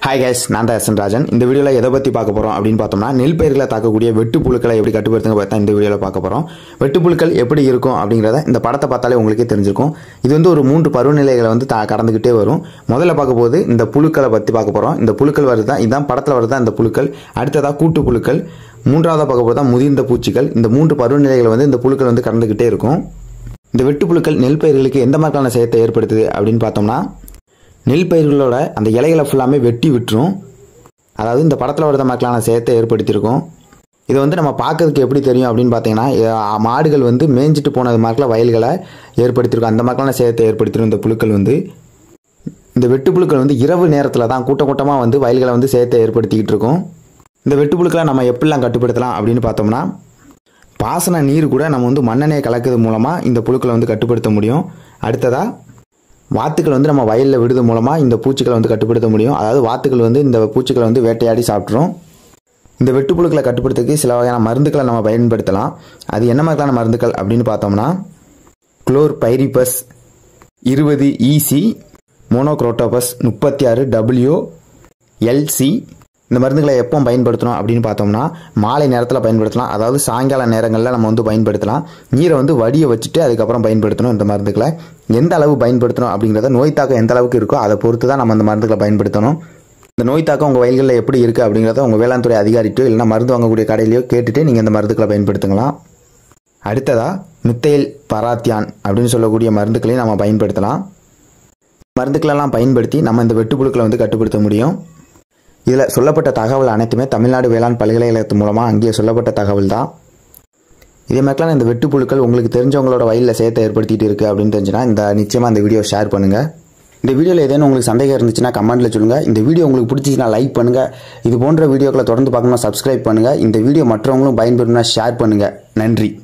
hi guys நான் தான் SN Rajan இந்த வீடியோவில் எதை பற்றி பார்க்க போகிறோம் அப்படின்னு பார்த்தோம்னா நெல் பயிர்களை தாக்கக்கூடிய வெட்டு புழுக்களை எப்படி கட்டுப்படுத்துங்க பார்த்தா இந்த வீடியோவில் பார்க்க போகிறோம் வெட்டு புழுக்கள் எப்படி இருக்கும் அப்படிங்கிறத இந்த படத்தை பார்த்தாலே உங்களுக்கே தெரிஞ்சிருக்கும் இது வந்து ஒரு மூன்று பருவநிலைகளை வந்து தா கடந்துக்கிட்டே வரும் முதல்ல பார்க்க போது இந்த புழுக்களை பற்றி பார்க்க போகிறோம் இந்த புழுக்கள் வருது தான் இதான் படத்தில் வருது தான் இந்த புழுக்கள் அடுத்ததாக கூட்டு புழுக்கள் மூன்றாவதாக பார்க்க போது தான் முதிர்ந்த பூச்சிகள் இந்த மூன்று பருவநிலைகளை வந்து இந்த புழுக்கள் வந்து கடந்துக்கிட்டே இருக்கும் இந்த வெட்டு புழுக்கள் நெல் பயிர்களுக்கு எந்த மாதிரியான சேதத்தை ஏற்படுத்துது அப்படின்னு பார்த்தோம்னா நெல் பயிர்களோட அந்த இலைகளை ஃபுல்லாமே வெட்டி விட்டுரும் அதாவது இந்த படத்தில் வரத மக்களான சேதத்தை ஏற்படுத்தியிருக்கும் இதை வந்து நம்ம பார்க்கறதுக்கு எப்படி தெரியும் அப்படின்னு பார்த்தீங்கன்னா அஹ் மாடுகள் வந்து மேய்ஞ்சிட்டு போனது மாதிரில வயல்களை ஏற்படுத்தியிருக்கும் அந்த மாதிரியான சேதத்தை ஏற்படுத்திடும் இந்த புழுக்கள் வந்து இந்த வெட்டு புழுக்கள் வந்து இரவு நேரத்தில் தான் கூட்டம் கூட்டமாக வந்து வயல்களை வந்து சேதத்தை ஏற்படுத்திக்கிட்டு இருக்கும் இந்த வெட்டு புழுக்களை நம்ம எப்படிலாம் கட்டுப்படுத்தலாம் அப்படின்னு பார்த்தோம்னா பாசன நீர் கூட நம்ம வந்து மண்ணெண்ணெயை கலக்கிறது மூலமாக இந்த புழுக்களை வந்து கட்டுப்படுத்த முடியும் அடுத்ததாக வாத்துக்கள் வந்து நம்ம வயலில் விடுறது மூலமாக இந்த பூச்சிகளை வந்து கட்டுப்படுத்த முடியும் அதாவது வாத்துக்கள் வந்து இந்த பூச்சிகளை வந்து வேட்டையாடி சாப்பிட்ரும் இந்த வெட்டுப்புழுக்களை கட்டுப்படுத்துறதுக்கு சில வகையான மருந்துகளை நம்ம பயன்படுத்தலாம் அது என்ன மாதிரியான மருந்துகள் அப்படின்னு பார்த்தோம்னா குளோர் பைரிபஸ் இருபது இசி மோனோக்ரோட்டோபஸ் முப்பத்தி ஆறு டபிள்யூ எல்சி இந்த மருந்துகளை எப்போ பயன்படுத்தணும் அப்படின்னு பார்த்தோம்னா மாலை நேரத்தில் பயன்படுத்தலாம் அதாவது சாயங்கால நேரங்களில் நம்ம வந்து பயன்படுத்தலாம் நீரை வந்து வடிய வச்சுட்டு அதுக்கப்புறம் பயன்படுத்தணும் இந்த மருந்துகளை எந்த அளவு பயன்படுத்தணும் அப்படிங்கிறத நோய் தாக்கம் எந்த அளவுக்கு இருக்கோ அதை பொறுத்து தான் நம்ம அந்த மருந்துகளை பயன்படுத்தணும் இந்த நோய் தாக்கம் உங்கள் வயல்களில் எப்படி இருக்குது அப்படிங்கிறத உங்கள் வேளாண் துறை அதிகாரிட்டோ இல்லைனா மருந்து வாங்கக்கூடிய கடையிலையோ கேட்டுட்டு நீங்கள் இந்த மருந்துகளை பயன்படுத்தலாம் அடுத்ததாக மித்தைல் பராத்தியான் அப்படின்னு சொல்லக்கூடிய மருந்துகளையும் நம்ம பயன்படுத்தலாம் மருந்துகளெல்லாம் பயன்படுத்தி நம்ம இந்த வெட்டுப்புழுக்களை வந்து கட்டுப்படுத்த முடியும் இதில் சொல்லப்பட்ட தகவல் அனைத்துமே தமிழ்நாடு வேளாண் பல்கலைக்கழகத்து மூலமாக அங்கேயே சொல்லப்பட்ட தகவல் தான் இதே மாதிரிலாம் இந்த வெட்டுப்புழுக்கள் உங்களுக்கு தெரிஞ்சவங்களோட வயலில் சேர்த்து ஏற்படுத்திட்டு இருக்குது அப்படின்னு தெரிஞ்சுன்னா இந்த நிச்சயமாக இந்த வீடியோ ஷேர் பண்ணுங்கள் இந்த வீடியோவில் ஏதேனும் உங்களுக்கு சந்தேகம் இருந்துச்சுன்னா கமெண்ட்டில் சொல்லுங்கள் இந்த வீடியோ உங்களுக்கு பிடிச்சிச்சுன்னா லைக் பண்ணுங்கள் இது போன்ற வீடியோக்களை தொடர்ந்து பார்க்கணும்னா சப்ஸ்கிரைப் பண்ணுங்கள் இந்த வீடியோ மற்றவங்களும் பயன்பெறும்னா ஷேர் பண்ணுங்கள் நன்றி